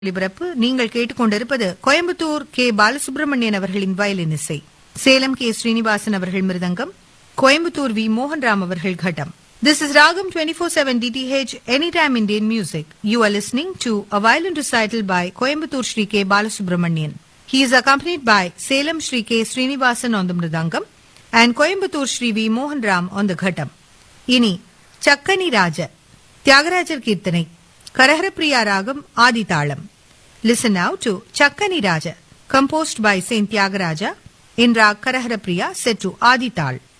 ஒலிபரப்பு நீங்கள் கேட்டுக்கொண்டிருப்பது கோயம்புத்தூர் கே பாலசுப்ரமணியன் அவர்களின் வயலின் இசை சேலம் கே ஸ்ரீனிவாசன் அவர்கள் மிருதங்கம் கோயம்புத்தூர் வி மோகன்ராம் அவர்கள் கட்டம் திஸ் இஸ் ராகம் twenty four seven DTH any time Indian music you are listening to a violin recital by Coimbatore Sri K Balasubramanian He is accompanied by Salem Sri K. Srinivasan on the Mridangam and Coimbatore Sri V. Mohan Ram on the Ghatam. இனி சக்கனி ராஜ தியாகராஜர் கீர்த்தனை கரஹரப்பிரியா ராகம் ஆதி தாளம் listen now to சக்கனி ராஜ compost by Saint Thiyagaraja in rock Kharaharapriya set to ஆதி தாள்